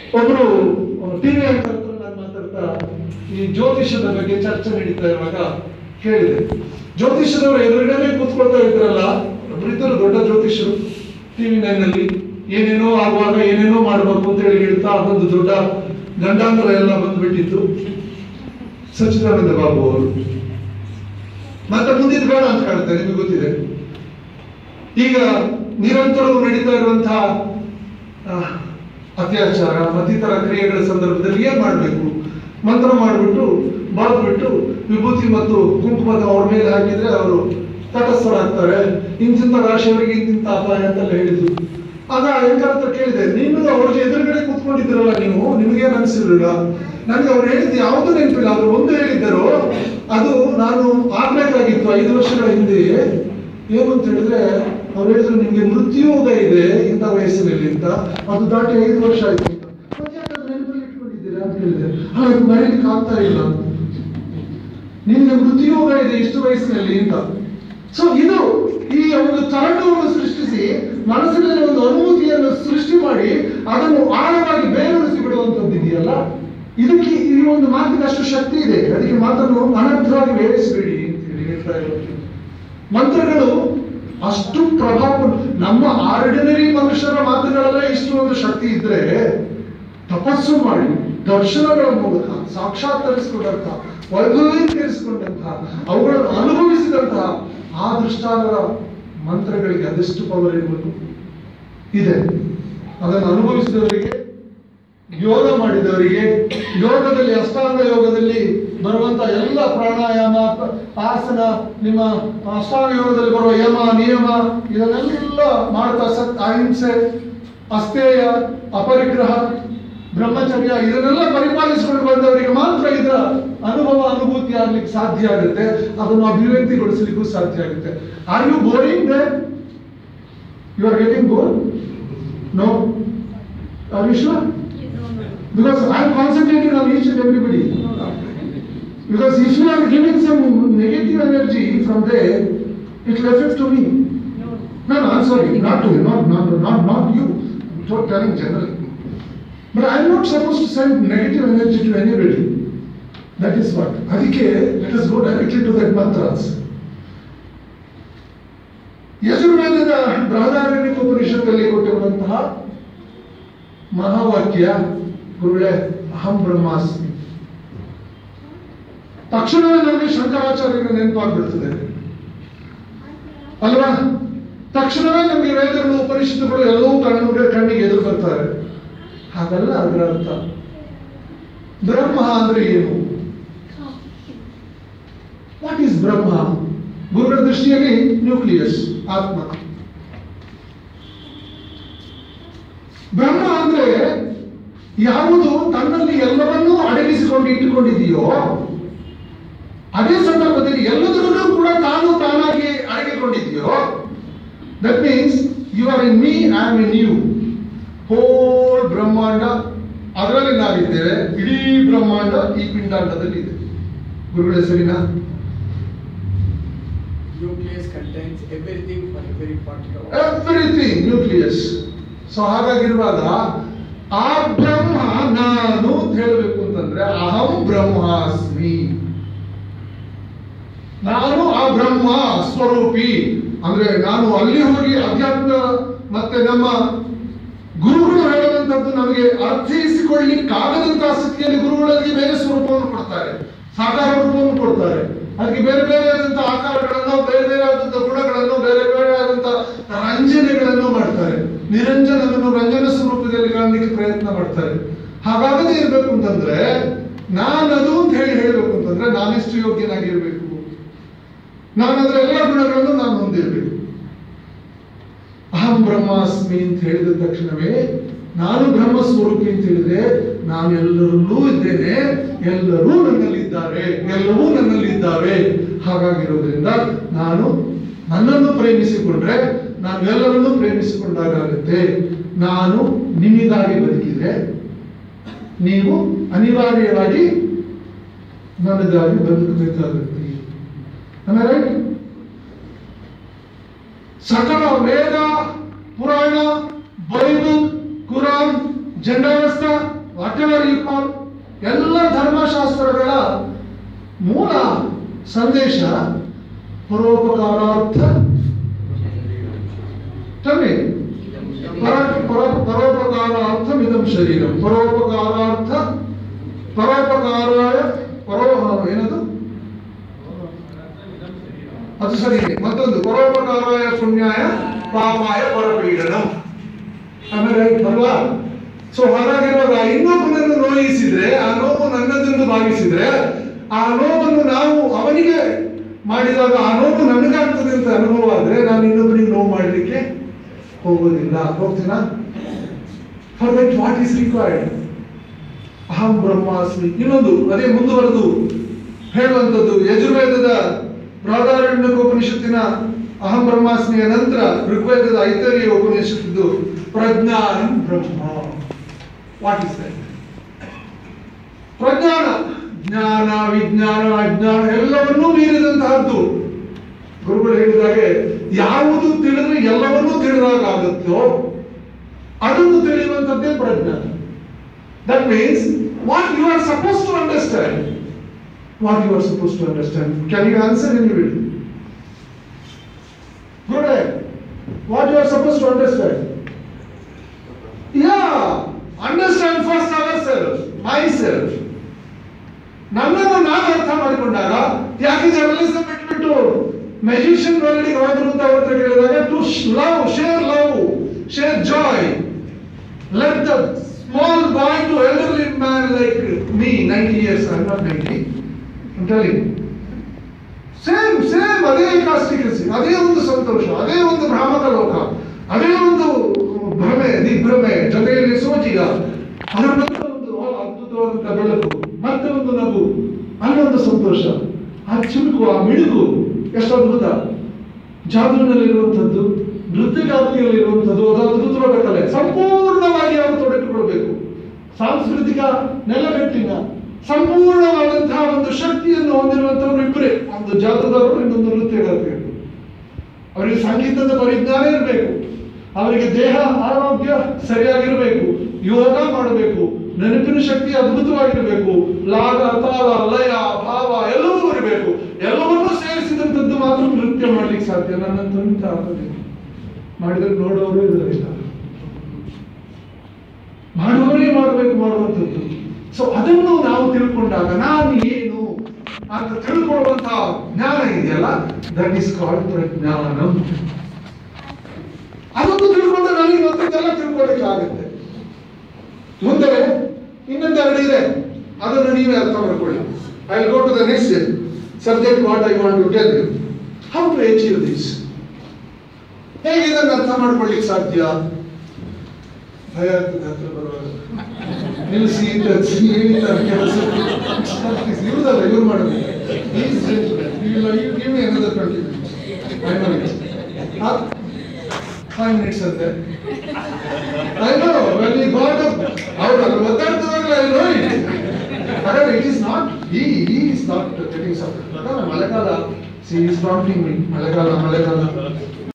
ಒಬ್ರು ಟಿವಿ ಹತ್ರ ನಾನು ಮಾತಾಡ್ತಾ ಈ ಜ್ಯೋತಿಷದ ಬಗ್ಗೆ ಚರ್ಚೆ ನಡೀತಾ ಇರುವಾಗ ಕೇಳಿದೆ ಜ್ಯೋತಿಷದವರು ಎದುರುಗಡೆ ಕೂತ್ಕೊಳ್ತಾ ಇದ್ರಲ್ಲ ಒಬ್ಬರಿದ್ದರು ದೊಡ್ಡ ಜ್ಯೋತಿಷರು ಟಿವಿ ನೈನಲ್ಲಿ ಏನೇನೋ ಆಗುವಾಗ ಏನೇನೋ ಮಾಡಬೇಕು ಅಂತ ಹೇಳಿ ಹೇಳ್ತಾ ಅದೊಂದು ದೊಡ್ಡ ಗಂಡಾಂತರ ಎಲ್ಲ ಬಂದ್ಬಿಟ್ಟಿತ್ತು ಸಚ್ಚಿದಾನಂದ ಬಾಬು ಅವರು ಮತ್ತೆ ಮುಂದಿನ ಬೇಡ ಅಂತ ಕಾಣುತ್ತೆ ನಿಮಗೆ ಗೊತ್ತಿದೆ ಈಗ ನಿರಂತರವೂ ನಡೀತಾ ಇರುವಂತಹ ಆ, ಅತ್ಯಾಚಾರ ಮತ್ತಿತರ ಕ್ರಿಯೆಗಳ ಸಂದರ್ಭದಲ್ಲಿ ಏನ್ ಮಾಡಬೇಕು ಮಂತ್ರ ಮಾಡಿಬಿಟ್ಟು ಬಾದ್ಬಿಟ್ಟು ವಿಭೂತಿ ಮತ್ತು ಕುಂಕುಮದ ಅವ್ರ ಮೇಲೆ ಹಾಕಿದ್ರೆ ಅವರು ತಟಸ್ಥರಾಗ್ತಾರೆ ಇಂತಿಂತ ರಾಶಿಯವರಿಗೆ ಇಂತಿಂತ ಅಪಾಯ ಅಂತೆಲ್ಲ ಹೇಳಿದ್ರು ಆಗ ಅಯ್ಯಂಗಾರ್ ಹತ್ರ ಕೇಳಿದೆ ನೀನು ಅವ್ರ ಎದುರುಗಡೆ ಕೂತ್ಕೊಂಡಿದ್ದೀರಲ್ಲ ನೀವು ನಿಮಗೇನ್ ಅನ್ಸಿರ್ಲಿಲ್ಲ ನನಗೆ ಅವ್ರು ಹೇಳಿದ್ದು ಯಾವುದು ನೆನಪಿಲ್ಲ ಅವ್ರು ಒಂದು ಹೇಳಿದ್ದರು ಅದು ನಾನು ಆಗ್ಬೇಕಾಗಿತ್ತು ಐದು ವರ್ಷಗಳ ಹಿಂದೆ ಏನು ಅಂತ ಹೇಳಿದ್ರೆ ಅವ್ರು ಹೇಳಿದ್ರು ನಿಮ್ಗೆ ಮೃತ್ಯುಯೋಗ ಇದೆ ಇಂಥ ವಯಸ್ಸಿನಲ್ಲಿ ಅಂತ ಅದು ದಾಟಿ ಐದು ವರ್ಷ ಆಯ್ತು ಅಂತ ಮತ್ತೆ ಯಾಕೆ ಅದು ನೆನಪಲ್ಲಿ ಇಟ್ಕೊಂಡಿದ್ದೀರಾ ಅಂತ ಹೇಳಿದೆ ಅಲ್ಲ ಅದು ಮರೀಲಿಕ್ಕೆ ಆಗ್ತಾ ಇಲ್ಲ ನಿಮ್ಗೆ ಮೃತ್ಯುಯೋಗ ಇದೆ ಇಷ್ಟು ವಯಸ್ಸಿನಲ್ಲಿ ಅಂತ ಸೊ ಇದು ಈ ಒಂದು ತರಂಗವನ್ನು ಸೃಷ್ಟಿಸಿ ಮನಸ್ಸಿನಲ್ಲಿ ಒಂದು ಅನುಭೂತಿಯನ್ನು ಸೃಷ್ಟಿ ಮಾಡಿ ಅದನ್ನು ಆಳವಾಗಿ ಬೇರೂರಿಸಿ ಬಿಡುವಂಥದ್ದು ಇದೆಯಲ್ಲ ಇದಕ್ಕೆ ಈ ಒಂದು ಮಾತಿಗೆ ಅಷ್ಟು ಶಕ್ತಿ ಇದೆ ಅದಕ್ಕೆ ಮಾತನ್ನು ಅನರ್ಥವಾಗಿ ಬೇಯಿಸಬೇಡಿ ಅಂತ ಹೇಳಿ ಹೇಳ್ತಾ ಇರೋದು ಮಂತ್ರಗಳು ಅಷ್ಟು ಪ್ರಭಾವ ನಮ್ಮ ಆರ್ಡಿನರಿ ಮನುಷ್ಯರ ಮಾತುಗಳಲ್ಲೇ ಇಷ್ಟು ಒಂದು ಶಕ್ತಿ ಇದ್ರೆ ತಪಸ್ಸು ಮಾಡಿ ದರ್ಶನಗಳ ಮೂಲಕ ಸಾಕ್ಷಾತ್ಕರಿಸಿಕೊಂಡಂತಹ ವೈಭವೀಕರಿಸಿಕೊಂಡಂತಹ ಅವುಗಳನ್ನು ಅನುಭವಿಸಿದಂತಹ ಆ ದೃಷ್ಟಾನದ ಮಂತ್ರಗಳಿಗೆ ಅದೆಷ್ಟು ಪವರ್ ಇರಬೇಕು ಇದೆ ಅದನ್ನು ಅನುಭವಿಸಿದವರಿಗೆ ಯೋಗ ಮಾಡಿದವರಿಗೆ ಯೋಗದಲ್ಲಿ ಅಷ್ಟಾಂಗ ಯೋಗದಲ್ಲಿ ಬರುವಂತ ಎಲ್ಲ ಪ್ರಾಣಾಯಾಮ ಪ- ಆಸನ ನಿಮ್ಮ ಅಷ್ಟಾಂಗ ಯೋಗದಲ್ಲಿ ಬರುವ ಯಮ ನಿಯಮ ಇದನ್ನೆಲ್ಲ ಮಾಡ್ತಾ ಸತ್ ಅಹಿಂಸೆ ಅಸ್ತೇಯ ಅಪರಿಗ್ರಹ ಬ್ರಹ್ಮಚರ್ಯ ಇದನ್ನೆಲ್ಲ ಪರಿಪಾಲಿಸಿಕೊಂಡು ಬಂದವರಿಗೆ ಮಾತ್ರ ಇದರ ಅನುಭವ ಅನುಭೂತಿ ಆಗ್ಲಿಕ್ಕೆ ಸಾಧ್ಯ ಆಗುತ್ತೆ ಅದನ್ನು ಅಭಿವ್ಯಕ್ತಿಗೊಳಿಸಲಿಕ್ಕೂ ಸಾಧ್ಯ ಆಗುತ್ತೆ are you boring you are getting bore no are you sure Because I am concentrating on each and everybody. Because if you are giving some negative energy from there, it will affect to me. No, no, I'm sorry, not to you, not, not, not, not you. I'm not telling generally. But I am not supposed to send negative energy to anybody. That is what. ಅದಕ್ಕೆ let us go directly to that mantras. ಯಜುರ್ವೇದದ ಬೃಹದಾರಣ್ಯಕ ಉಪನಿಷತ್ತಲ್ಲಿ ಕೊಟ್ಟಿರುವಂತಹ ಮಹಾವಾಕ್ಯ ಗುರುಳೆ ಅಹಂ ಬ್ರಹ್ಮಾಸ್ಮಿ ತಕ್ಷಣವೇ ನಮಗೆ ಶಂಕರಾಚಾರ್ಯರ ನೆನಪಾಗ್ಬಿಡ್ತದೆ ಅಲ್ವಾ ತಕ್ಷಣವೇ ನಮಗೆ ವೇದಗಳು ಉಪನಿಷತ್ತುಗಳು ಎಲ್ಲವೂ ಕಣ್ಣು ಕಣ್ಣಿಗೆ ಎದುರು ಬರ್ತಾರೆ ಹಾಗಲ್ಲ ಅದರ ಅರ್ಥ ಬ್ರಹ್ಮ ಅಂದ್ರೆ ಏನು ವಾಟ್ ಈಸ್ ಬ್ರಹ್ಮ ಗುರುಗಳ ದೃಷ್ಟಿಯಲ್ಲಿ ನ್ಯೂಕ್ಲಿಯಸ್ ಆತ್ಮ ಬ್ರಹ್ಮ ಅಂದ್ರೆ ಯಾವುದು ತನ್ನಲ್ಲಿ ಎಲ್ಲವನ್ನೂ ಅಡಗಿಸಿಕೊಂಡು ಇಟ್ಟುಕೊಂಡಿದೆಯೋ ಅದೇ ಸಂದರ್ಭದಲ್ಲಿ ಎಲ್ಲದರಲ್ಲೂ ಕೂಡ ತಾನು ತಾನಾಗಿ ಅಡಗಿಕೊಂಡಿದೆಯೋ that means you are in me I am in you whole ಬ್ರಹ್ಮಾಂಡ ಅದರಲ್ಲಿ ನಾವಿದ್ದೇವೆ ಇಡೀ ಬ್ರಹ್ಮಾಂಡ ಈ ಪಿಂಡಾಂಡದಲ್ಲಿ ಇದೆ ಗುರುಗಳ ಹೆಸರಿನ Nucleus contains everything for every particle. Everything nucleus so ಹಾಗಾಗಿರುವಾಗ ಆ ಬ್ರಹ್ಮ ನಾನು ಅಂತ ಹೇಳಬೇಕು ಅಂತಂದ್ರೆ ಅಹಂ ಬ್ರಹ್ಮಾಸ್ಮಿ ನಾನು ಆ ಬ್ರಹ್ಮ ಸ್ವರೂಪಿ ಅಂದ್ರೆ ನಾನು ಅಲ್ಲಿ ಹೋಗಿ ಅಧ್ಯಾತ್ಮ ಮತ್ತೆ ನಮ್ಮ ಗುರುಗಳು ಹೇಳುವಂತದ್ದು ನಮಗೆ ಅರ್ಥೈಸಿಕೊಳ್ಳಿಕ್ಕಾಗದಂತಹ ಸ್ಥಿತಿಯಲ್ಲಿ ಗುರುಗಳಿಗೆ ಬೇರೆ ಸ್ವರೂಪವನ್ನು ಕೊಡ್ತಾರೆ ಸಾಕಾರ ರೂಪವನ್ನು ಕೊಡ್ತಾರೆ ಅದಕ್ಕೆ ಬೇರೆ ಬೇರೆ ಆದಂತಹ ಆಕಾರಗಳನ್ನು ಬೇರೆ ಬೇರೆ ಆದಂತಹ ಗುಣಗಳನ್ನು ಬೇರೆ ಬೇರೆ ಆದಂತಹ ರಂಜನೆಗಳನ್ನು ಮಾಡ್ತಾರೆ ನಿರಂಜನವನ್ನು ರಂಜನ ಸ್ವರೂಪದಲ್ಲಿ ಕಾಣಲಿಕ್ಕೆ ಪ್ರಯತ್ನ ಮಾಡ್ತಾರೆ ಹಾಗಾಗದೇ ಇರ್ಬೇಕು ಅಂತಂದ್ರೆ ನಾನದು ಅಂತ ಹೇಳಿ ಹೇಳಬೇಕು ಅಂತಂದ್ರೆ ನಾನೆಷ್ಟು ಯೋಗ್ಯನಾಗಿರ್ಬೇಕು ನಾನು ಅದರ ಎಲ್ಲ ಗುಣಗಳನ್ನು ನಾನು ಹೊಂದಿರಬೇಕು ಅಹಂ ಬ್ರಹ್ಮಾಸ್ಮಿ ಅಂತ ಹೇಳಿದ ತಕ್ಷಣವೇ ನಾನು ಬ್ರಹ್ಮ ಸ್ವರೂಪಿ ಅಂತ ಹೇಳಿದ್ರೆ ನಾನು ಎಲ್ಲರಲ್ಲೂ ಇದ್ದೇನೆ ಎಲ್ಲರೂ ನನ್ನಲ್ಲಿದ್ದಾರೆ ಎಲ್ಲವೂ ನನ್ನಲ್ಲಿದ್ದಾವೆ ಹಾಗಾಗಿರೋದ್ರಿಂದ ನಾನು ನನ್ನನ್ನು ಪ್ರೇಮಿಸಿಕೊಂಡ್ರೆ ನಾನು ಎಲ್ಲರನ್ನೂ ಪ್ರೇಮಿಸಿಕೊಂಡಾಗುತ್ತೆ ನಾನು ನಿಮಗಾಗಿ ಬದುಕಿದ್ರೆ ನೀವು ಅನಿವಾರ್ಯವಾಗಿ ನನಗಾಗಿ ಬದುಕಬೇಕಾಗುತ್ತೆ ರೈಟ್ ಸಕಲ ವೇದ ಪುರಾಣ ಬೈಬಲ್ ಕುರಾನ್ ಜಂಡಾವಸ್ಥ ವಾಟ್ ಎವರ್ ಯು ಕಾಲ್ ಎಲ್ಲ ಧರ್ಮಶಾಸ್ತ್ರಗಳ ಮೂಲ ಸಂದೇಶ ಪರೋಪಕಾರಾರ್ಥ ತಮ್ಮಿ ಪರ- ಪರ- ಪರೋಪಕಾರಾರ್ಥಂ ಇದಂ ಶರೀರಂ ಪರೋಪಕಾರಾರ್ಥ ಪರೋಪಕಾರಾಯ ಪರೋ ಏನದು ಅದು ಸರಿ ಮತ್ತೊಂದು ಪರೋಪಕಾರಾಯ ಪುಣ್ಯಾಯ ಪಾಪಾಯ ಪರಪೀಡನಂ ಆಮೇಲೆ ಅಲ್ವಾ ಸೊ ಹಾಗಾಗಿರುವಾಗ ಇನ್ನೊಬ್ಬನನ್ನು ನೋಯಿಸಿದ್ರೆ ಆ ನೋವು ನನ್ನದೆಂದು ಭಾವಿಸಿದ್ರೆ ಆ ನೋವನ್ನು ನಾವು ಅವನಿಗೆ ಮಾಡಿದಾಗ ಆ ನೋವು ನನಗಾಗ್ತದೆ ಅಂತ ಅನುಭವ ಆದ್ರೆ ನಾನು ಇನ್ನೊಬ್ಬನಿಗೆ ನೋವು ಮಾಡಲಿಕ್ಕೆ ಹೋಗೋದಿಲ್ಲ ಹೋಗ್ತೀನಾ for that what is required ಅಹಂ ಬ್ರಹ್ಮಾಸ್ಮಿ ಇನ್ನೊಂದು ಅದೇ ಮುಂದುವರೆದು ಹೇಳುವಂಥದ್ದು ಯಜುರ್ವೇದದ ಬೃಹದಾರಣ್ಯಕ ಉಪನಿಷತ್ತಿನ ಅಹಂ ಬ್ರಹ್ಮಾಸ್ಮಿಯ ನಂತರ ಋಗ್ವೇದದ ಐತರಿಯ ಉಪನಿಷತ್ತಿದ್ದು ಪ್ರಜ್ಞಾನಂ ಬ್ರಹ್ಮ ವಾಟ್ ಇಸ್ ದಟ್ ಪ್ರಜ್ಞಾನ ಜ್ಞಾನ ವಿಜ್ಞಾನ ಅಜ್ಞಾನ ಎಲ್ಲವನ್ನೂ ಮೀರಿದಂತಹದ್ದು ಗುರುಗಳು ಹೇಳಿದಾಗೆ ಯಾವುದು ತಿಳಿದ್ರೆ ಎಲ್ಲವನ್ನೂ ತಿಳಿದಾಗುತ್ತೋ ಅದನ್ನು ತಿಳಿಯುವಂಥದ್ದೇ ಪ್ರಜ್ಞಾನ that means what you are suppose to understand what you are suppose to understand can you answer in will good what you are suppose to understand yeah understand first our self myself ನನ್ನನ್ನು ನಾನು ಅರ್ಥ ಮಾಡಿಕೊಂಡಾಗ ಯಾಕೆ journalism ಬಿಟ್ಬಿಟ್ಟು magician ವರ್ಲ್ಡಿಗೆ ಹೋದ್ರು ಅಂತ ಅವ್ರ ಹತ್ರ ಕೇಳಿದಾಗ to love share love share joy let the small boy to elderly man like me ninety years I not ninety telling same same ಅದೇ ಕಾಸ್ಟಿಕಸಿ ಅದೇ ಒಂದು ಸಂತೋಷ ಅದೇ ಒಂದು ಭ್ರಾಮಕ ಲೋಕ ಅದೇ ಒಂದು ಭ್ರಮೆ ದಿಗ್ಭ್ರಮೆ ಜೊತೆಯಲ್ಲಿ ಸೋಜಿಗ ಅದರ ನಂತರ ಒಂದು ಓ, ಅದ್ಭುತವಾದಂತಹ ಬೆಳಕು ಮತ್ತೆ ಒಂದು ನಗು ಅಲ್ಲೊಂದು ಸಂತೋಷ ಆ ಚಿಳುಕು ಆ ಮಿಡುಕು ಎಷ್ಟು ಅದ್ಭುತ ಜಾದೂನಲ್ಲಿರುವಂಥದ್ದು ನೃತ್ಯಗಾತಿಯಲ್ಲಿರುವಂಥದ್ದು ಅದು ಅದ್ಭುತವಾದ ಕಲೆ ಸಂಪೂರ್ಣವಾಗಿ ಅವರು ತೊಡಗಿಕೊಳ್ಬೇಕು ಸಾಂಸ್ಕೃತಿಕ ನೆಲಗಟ್ಟಿನ ಸಂಪೂರ್ಣವಾದಂತಹ ಒಂದು ಶಕ್ತಿಯನ್ನು ಹೊಂದಿರುವಂತವರು ಇಬ್ಬರೇ ಒಂದು ಜಾತದವರು ಇನ್ನೊಂದು ನೃತ್ಯಗಾತಿಯರು ಅವರಿಗೆ ಸಂಗೀತದ ಪರಿಜ್ಞಾನ ಇರಬೇಕು ಅವರಿಗೆ ದೇಹ ಆರೋಗ್ಯ ಸರಿಯಾಗಿರಬೇಕು ಯೋಗ ಮಾಡಬೇಕು ನೆನಪಿನ ಶಕ್ತಿ ಅದ್ಭುತವಾಗಿರಬೇಕು ಲಾಗ ತಾಳ ಲಯ ಭಾವ ಎಲ್ಲವೂ ಇರಬೇಕು ಎಲ್ಲವನ್ನೂ ಸೇರಿಸಿದಂಥದ್ದು ಮಾತ್ರ ನೃತ್ಯ ಮಾಡ್ಲಿಕ್ಕೆ ಸಾಧ್ಯ ನನ್ನಂತ ಆಗೋದಿಲ್ಲ ಮಾಡಿದ್ರೆ ನೋಡೋರು ಇರಲಿಲ್ಲ ಮಾಡುವವರೇ ಮಾಡಬೇಕು ಮಾಡುವಂಥದ್ದು ಸೊ ಅದನ್ನು ನಾವು ತಿಳ್ಕೊಂಡಾಗ ನಾನು ಏನು ಅಂತ ತಿಳ್ಕೊಳ್ಳುವಂತಹ ಜ್ಞಾನ ಇದೆಯಲ್ಲ ದಟ್ ಈಸ್ ಕಾಲ್ಡ್ ಪ್ರಜ್ಞಾನಂ ಅದನ್ನು ತಿಳ್ಕೊಂಡ್ರೆ ನನಗೆ ಮತ್ತೊಂದೆಲ್ಲ ತಿಳ್ಕೊಳ್ಳಿಕ್ಕೆ ಆಗುತ್ತೆ ಮುಂದೆ ಇನ್ನೊಂದು ಎರಡು ಇದೆ ಅದನ್ನು ನೀವೇ ಅರ್ಥ ಮಾಡ್ಕೊಳ್ಳಿ I go to the next subject what I want to tell you how to achieve this ಹೇಗೆ ಇದನ್ನು ಅರ್ಥ ಮಾಡ್ಕೊಳ್ಳಿಕ್ಕೆ ಸಾಧ್ಯ ಭಯ ಆಗ್ತದೆ ಹತ್ರ ಬರುವಾಗ ನಿಲ್ಲಿಸಿ ತರಿಸಿ ಹೇಳಿದ್ದಾರೆ ಕೆಲಸ ಇವ್ರದಲ್ಲ ಇವ್ರು ಮಾಡೋದು ಗಿವ್ ಏನದ twenty five minutes five minutes ಅಂತೆ I know when you got up ಹೌದಲ್ಲ ಒದ್ದಾಡ್ತಿದಾಗಲ್ಲ ಐ ನೋ ಇಟ್ ಹಾಗಾದ್ರೆ ಇಟ್ ಈಸ್ ನಾಟ್ ಈ ಈ ಇಸ್ ನಾಟ್ ಗೆಟಿಂಗ್ ಸಫರ್ ಮಳೆಗಾಲ ಸಿ ಇಸ್ ಪ್ರಾಂಪ್ಟಿಂಗ್ ಮಿ ಮಳೆಗಾಲ ಮಳೆಗಾಲ